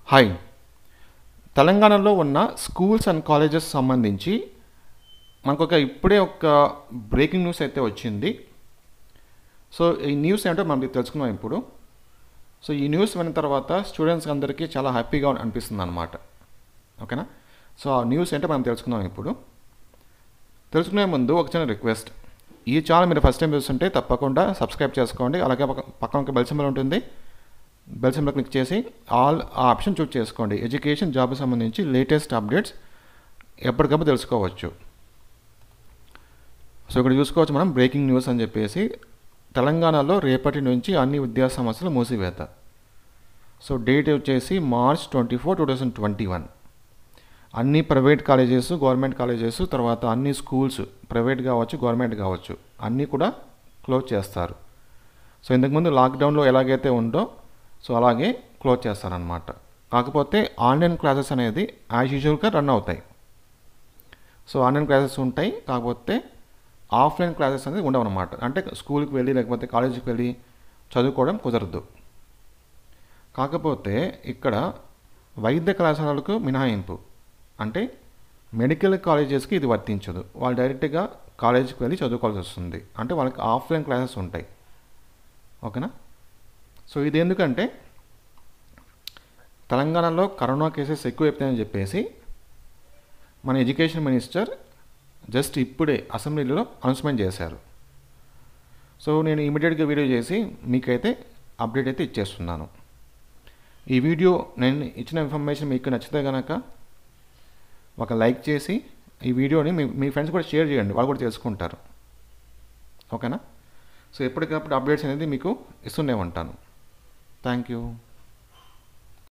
hi తెలంగాణలో ఉన్న schools and colleges సంబంధించి మనకు ఒక ఇప్పుడే ఒక బ్రేకింగ్ న్యూస్ అయితే వచ్చింది సో ఈ న్యూస్ ఏంటో మనం తెలుసుకుందాం ఇప్పుడు సో ఈ న్యూస్ విన్న తర్వాత స్టూడెంట్స్ అందరికీ చాలా హ్యాపీగా అనిపిస్తుంది అనమాట ఓకేనా సో ఆ న్యూస్ ఏంటో మనం తెలుసుకుందాం ఇప్పుడు తెలుసుకునే ముందు ఒక చిన్న రిక్వెస్ట్ ఈ ఛానల్ మీరు ఫస్ట్ టైం చూస్తుంటే తప్పకుండా సబ్స్క్రైబ్ చేసుకోండి అలాగే పక్క పక్కన ఒక బెల్ సింబల్ ఉంటుంది బెల్ సింబల్ క్లిక్ చేసి ఆల్ ఆ ఆప్షన్ చూస్ చేసుకోండి ఎడ్యుకేషన్ జాబ్ సంబంధించి లేటెస్ట్ అప్డేట్స్ ఎప్పటికప్పుడు తెలుసుకోవచ్చు సో ఇక్కడ చూసుకోవచ్చు మనం బ్రేకింగ్ న్యూస్ అని చెప్పేసి తెలంగాణలో రేపటి నుంచి అన్ని విద్యా సంస్థలు మూసివేత సో డేట్ వచ్చేసి March twenty four two thousand twenty one అన్ని ప్రైవేట్ కాలేజెస్ గవర్నమెంట్ కాలేజెస్ తర్వాత అన్ని స్కూల్స్ ప్రైవేట్ కావచ్చు గవర్నమెంట్ కావచ్చు అన్నీ కూడా క్లోజ్ చేస్తారు సో ఇంతకుముందు లాక్డౌన్లో ఎలాగైతే ఉందో సో అలాగే క్లోజ్ చేస్తారనమాట కాకపోతే ఆన్లైన్ క్లాసెస్ అనేది యాజ్ యూజువల్గా రన్ అవుతాయి సో ఆన్లైన్ క్లాసెస్ ఉంటాయి కాకపోతే ఆఫ్లైన్ క్లాసెస్ అనేది ఉండవు అనమాట అంటే స్కూల్కి వెళ్ళి లేకపోతే కాలేజీకి వెళ్ళి చదువుకోవడం కుదరదు కాకపోతే ఇక్కడ వైద్య కళాశాలలకు మినహాయింపు అంటే మెడికల్ కాలేజెస్కి ఇది వర్తించదు వాళ్ళు డైరెక్ట్గా కాలేజీకి వెళ్ళి చదువుకోవాల్సి వస్తుంది అంటే వాళ్ళకి ఆఫ్లైన్ క్లాసెస్ ఉంటాయి ఓకేనా సో ఇది ఎందుకంటే తెలంగాణలో కరోనా కేసెస్ ఎక్కువైపోతాయని చెప్పేసి మన ఎడ్యుకేషన్ మినిస్టర్ జస్ట్ ఇప్పుడే అసెంబ్లీలో అనౌన్స్మెంట్ చేశారు సో నేను ఇమీడియట్గా వీడియో చేసి మీకైతే అప్డేట్ అయితే ఇచ్చేస్తున్నాను ఈ వీడియో నేను ఇచ్చిన ఇన్ఫర్మేషన్ మీకు నచ్చితే కనుక ఒక లైక్ చేసి ఈ వీడియోని మీ మీ ఫ్రెండ్స్ కూడా షేర్ చేయండి వాళ్ళు కూడా తెలుసుకుంటారు ఓకేనా సో ఎప్పటికప్పుడు అప్డేట్స్ అనేది మీకు ఇస్తూనే ఉంటాను థ్యాంక్ యూ